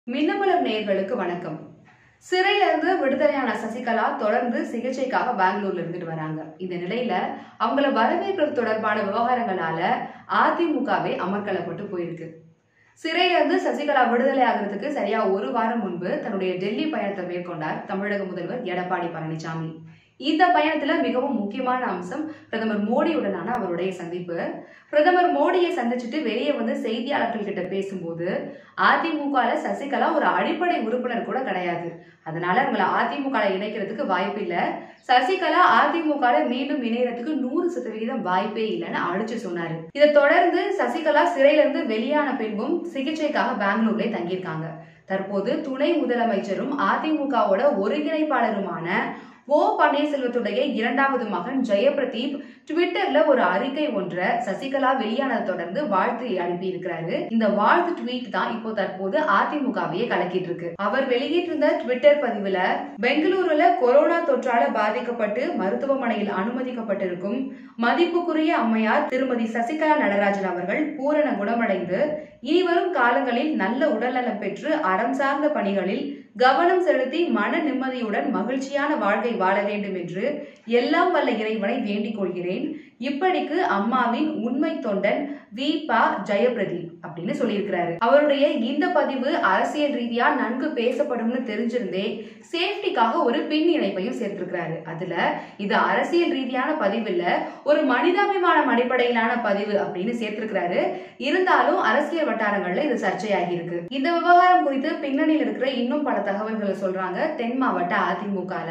மின்னமலம் நேயர்களுக்கு வணக்கம் சிறையில இருந்து விடுதலையான சசிகலா தொடர்ந்து சிகிச்சைக்காக பெங்களூர்ல இருந்துட்டு வராங்க இந்த நிலையில அவங்கள வரவேற்கிறது தொடர்பான விவகாரங்களால அதிமுகவே அமர்க்களப்பட்டு போயிருக்கு சிறையில இருந்து சசிகலா விடுதலை ஆகிறதுக்கு சரியா ஒரு வாரம் முன்பு தன்னுடைய டெல்லி பயணத்தை மேற்கொண்டார் தமிழக முதல்வர் எடப்பாடி பழனிசாமி இந்த பயணத்துல மிகவும் முக்கியமான அம்சம் பிரதமர் மோடியுடனான அவருடைய சந்திப்பு பிரதமர் மோடியை சந்திச்சுட்டு வெளியே வந்து செய்தியாளர்கள் கிட்ட பேசும்போது அதிமுகல சசிகலா ஒரு அடிப்படை உறுப்பினர் கூட கிடையாது அதனால உங்களை அதிமுக இணைக்கிறதுக்கு வாய்ப்பு இல்ல சசிகலா அதிமுக மீண்டும் இணையறதுக்கு நூறு சதவிகிதம் வாய்ப்பே இல்லைன்னு அடிச்சு சொன்னாரு இதை தொடர்ந்து சசிகலா சிறையில இருந்து வெளியான பின்பும் சிகிச்சைக்காக பெங்களூர்ல தங்கியிருக்காங்க தற்போது துணை முதலமைச்சரும் அதிமுகவோட ஒருங்கிணைப்பாளருமான ஓ பன்னீர்செல்வத்துடைய இரண்டாவது மகன் ஜெயபிரதீப் ட்விட்டர்ல ஒரு அறிக்கை ஒன்றை சசிகலா வெளியானதை தொடர்ந்து வாழ்த்து அனுப்பி இருக்கிறாரு இந்த வாழ்த்து ட்வீட் தான் இப்போ தற்போது அதிமுகவையே கலக்கிட்டு இருக்கு அவர் வெளியிட்டிருந்த ட்விட்டர் பதிவுல பெங்களூருல கொரோனா தொற்றால பாதிக்கப்பட்டு மருத்துவமனையில் அனுமதிக்கப்பட்டிருக்கும் மதிப்புக்குரிய அம்மையார் திருமதி சசிகலா நடராஜன் அவர்கள் பூரண குணமடைந்து இனிவரும் காலங்களில் நல்ல உடல்நலம் பெற்று அறம் சார்ந்த பணிகளில் கவனம் செலுத்தி மன நிம்மதியுடன் மகிழ்ச்சியான வாழ்க்கை வாழ வேண்டும் என்று எல்லாம் வல்ல இறைவனை வேண்டிக் கொள்கிறேன் இப்படிக்கு அம்மாவின் உண்மை தொண்டன் வி ப ஜெயபிரதீப் அப்படின்னு சொல்லியிருக்கிறாரு அவருடைய இந்த பதிவு அரசியல் ரீதியா நன்கு பேசப்படும்னு தெரிஞ்சிருந்தே சேஃப்டிக்காக ஒரு பின் இணைப்பையும் சேர்த்திருக்கிறாரு அதுல இது அரசியல் ரீதியான பதிவு இல்ல ஒரு மனிதாபிமானம் அடிப்படையிலான பதிவு அப்படின்னு சேர்த்திருக்கிறாரு இருந்தாலும் அரசியல் வட்டாரங்கள்ல இது சர்ச்சையாகி இருக்கு இந்த விவகாரம் குறித்து பின்னணியில் இருக்கிற இன்னும் பல தகவல்களை சொல்றாங்க தென் மாவட்ட அதிமுகல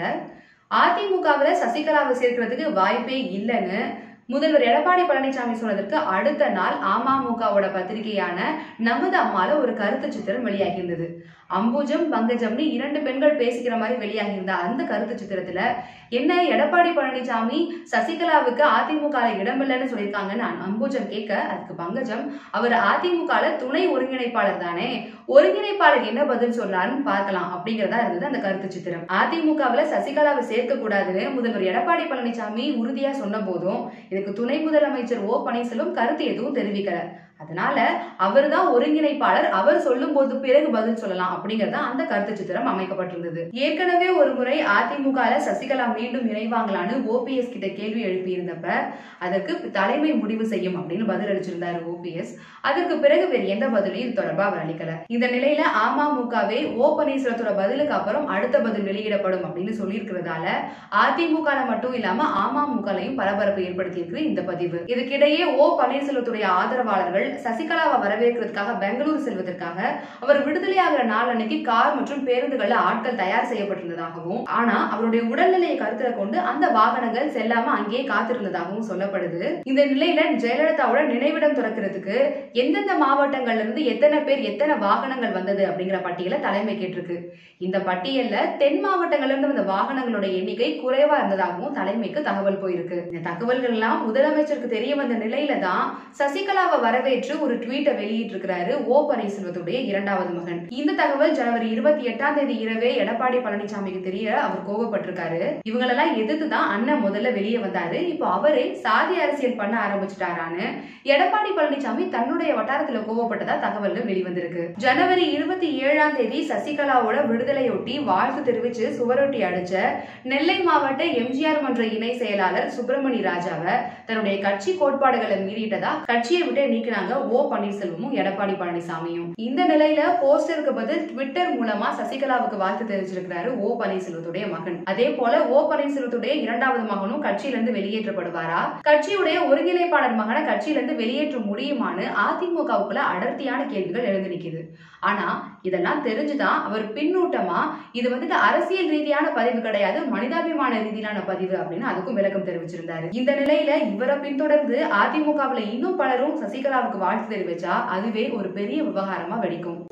அதிமுகவுல சசிகலாவை சேர்க்கிறதுக்கு வாய்ப்பே இல்லைன்னு முதல்வர் எடப்பாடி பழனிசாமி சொன்னதற்கு அடுத்த நாள் அமமுகவோட பத்திரிகையான நமது அம்மால ஒரு கருத்து சித்திரம் வெளியாகியிருந்தது அம்புஜம் பங்கஜம்னு இரண்டு பெண்கள் பேசிக்கிற மாதிரி வெளியாகியிருந்த அந்த கருத்து சித்திரத்துல என்ன எடப்பாடி பழனிசாமி சசிகலாவுக்கு அதிமுக இடமில்லைன்னு சொல்லியிருக்காங்கன்னு அம்புஜம் கேட்க அதுக்கு பங்கஜம் அவர் அதிமுக துணை ஒருங்கிணைப்பாளர் தானே ஒருங்கிணைப்பாளர் என்ன பதில் சொல்றாருன்னு பார்க்கலாம் அப்படிங்கறதா இருந்தது அந்த கருத்து சித்திரம் அதிமுகவுல சசிகலாவை சேர்க்க கூடாதுன்னு முதல்வர் எடப்பாடி பழனிசாமி உறுதியா சொன்ன போதும் இதுக்கு துணை முதலமைச்சர் ஓ பன்னீர்செல்வம் கருத்து எதுவும் தெரிவிக்கல அதனால அவர் தான் ஒருங்கிணைப்பாளர் அவர் சொல்லும் போது பிறகு பதில் சொல்லலாம் அப்படிங்கறத அந்த கருத்து சித்திரம் அமைக்கப்பட்டிருந்தது ஏற்கனவே ஒரு முறை அதிமுக சசிகலா மீண்டும் இணைவாங்களான்னு ஓபிஎஸ் கிட்ட கேள்வி எழுப்பி இருந்தப்ப அதற்கு தலைமை முடிவு செய்யும் அப்படின்னு பதில் அளிச்சிருந்தாரு ஓபிஎஸ் அதற்கு பிறகு வேறு எந்த பதிலையும் இது தொடர்பா அவர் அளிக்கல இந்த நிலையில அமமுகவே ஓ பன்னீர்செல்வத்தோட பதிலுக்கு அப்புறம் அடுத்த பதில் வெளியிடப்படும் அப்படின்னு சொல்லியிருக்கிறதால அதிமுக மட்டும் இல்லாம அமமுகலையும் பரபரப்பு ஏற்படுத்தி இருக்கு இந்த பதிவு இதுக்கிடையே ஓ பன்னீர்செல்வத்துடைய ஆதரவாளர்கள் சசிகலாவை வரவேற்கிறதுக்காக பெங்களூரு செல்வதற்காக அவர் விடுதலையாகிற நாள் அன்னைக்கு கார் மற்றும் பேருந்துகள்ல ஆட்கள் தயார் செய்யப்பட்டிருந்ததாகவும் ஆனா அவருடைய உடல்நிலையை கருத்துல கொண்டு அந்த வாகனங்கள் செல்லாம அங்கேயே காத்திருந்ததாகவும் சொல்லப்படுது இந்த நிலையில ஜெயலலிதாவோட நினைவிடம் திறக்கிறதுக்கு எந்தெந்த மாவட்டங்கள்ல இருந்து எத்தனை பேர் எத்தனை வாகனங்கள் வந்தது அப்படிங்கிற பட்டியலை தலைமை கேட்டிருக்கு இந்த பட்டியல்ல தென் மாவட்டங்கள்ல இருந்து வந்த வாகனங்களோட எண்ணிக்கை குறைவா இருந்ததாகவும் தலைமைக்கு தகவல் போயிருக்கு இந்த தகவல்கள் எல்லாம் முதலமைச்சருக்கு தெரிய வந்த நிலையில தான் சசிகலாவை வரவேற்று ஒரு ட்வீட்டை வெளியிட்டு இருக்கிறாரு ஓ பன்னீர்செல்வத்துடைய இரண்டாவது மகன் இந்த தகவல் ஜனவரி இருபத்தி எட்டாம் தேதி இரவே எடப்பாடி பழனிசாமிக்கு தெரிய அவர் கோவப்பட்டிருக்காரு இவங்களெல்லாம் எதிர்த்து தான் அண்ணன் முதல்ல வெளியே வந்தாரு இப்போ அவரே சாதி அரசியல் பண்ண ஆரம்பிச்சிட்டாரான்னு எடப்பாடி பழனிசாமி தன்னுடைய வட்டாரத்துல கோவப்பட்டதா தகவல்கள் வெளிவந்திருக்கு ஜனவரி இருபத்தி ஏழாம் தேதி சசிகலாவோட விடுதலையொட்டி வாழ்த்து தெரிவிச்சு சுவரொட்டி அடிச்ச நெல்லை மாவட்ட எம்ஜிஆர் மன்ற இணை செயலாளர் சுப்பிரமணி ராஜாவை தன்னுடைய கட்சி கோட்பாடுகளை மீறிட்டதா கட்சியை விட்டு நீக்கினாங்க ஓ பன்னீர்செல்வமும் எடப்பாடி பழனிசாமியும் இந்த நிலையில போஸ்டருக்கு பதில் ட்விட்டர் மூலமா சசிகலாவுக்கு வாழ்த்து தெரிவிச்சிருக்கிறாரு ஓ பன்னீர்செல்வத்துடைய மகன் அதே போல ஓ பன்னீர்செல்வத்துடைய இரண்டாவது மகனும் கட்சியில இருந்து வெளியேற்றப்படுவாரா கட்சியுடைய ஒருங்கிணைப்பாளர் மகனை கட்சியில இருந்து வெளியேற்ற முடியுமான்னு அதிமுகவுக்குள்ள அடர்த்தியான கேள்விகள் எழுந்து நிக்குது ஆனா இதெல்லாம் தெரிஞ்சுதான் அவர் பின்னூட்டமா இது வந்துட்டு அரசியல் ரீதியான பதிவு கிடையாது மனிதாபிமான ரீதியிலான பதிவு அப்படின்னு அதுக்கும் விளக்கம் தெரிவிச்சிருந்தாரு இந்த நிலையில இவரை பின்தொடர்ந்து அதிமுகவுல இன்னும் பலரும் சசிகலாவுக்கு வாழ்த்து தெரிவிச்சா அதுவே ஒரு பெரிய விவகாரமா வெடிக்கும்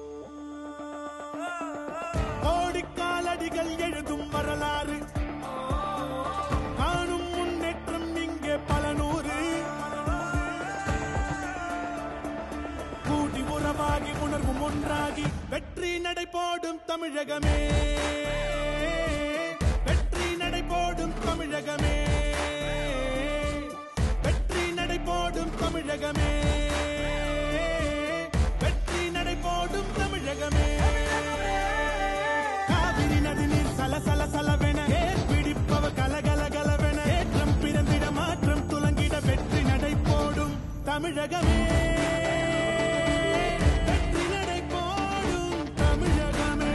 கோடிக்காலடிகள் எழுதும் வரலாறு காணும் முன்னேற்றம் இங்கே பல நூறு கூடி உறவாகி உணர்வும் ஒன்றாகி வெற்றி நடை போடும் தமிழகமே வெற்றி நடை போடும் தமிழகமே வெற்றி நடை போடும் தமிழகமே வெற்றி நடை போடும் தமிழகமே தமிழகமே வெற்றி நடை போடும் தமிழகமே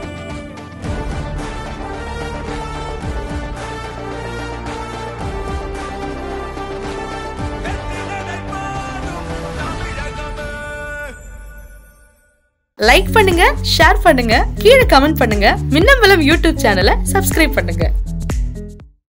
வெற்றி நடை போடும் தமிழகமே லைக் பண்ணுங்க ஷேர் பண்ணுங்க கீழே கமெண்ட் பண்ணுங்க மின்னம்பலம் யூடியூப் சேனலை சப்ஸ்கிரைப் பண்ணுங்க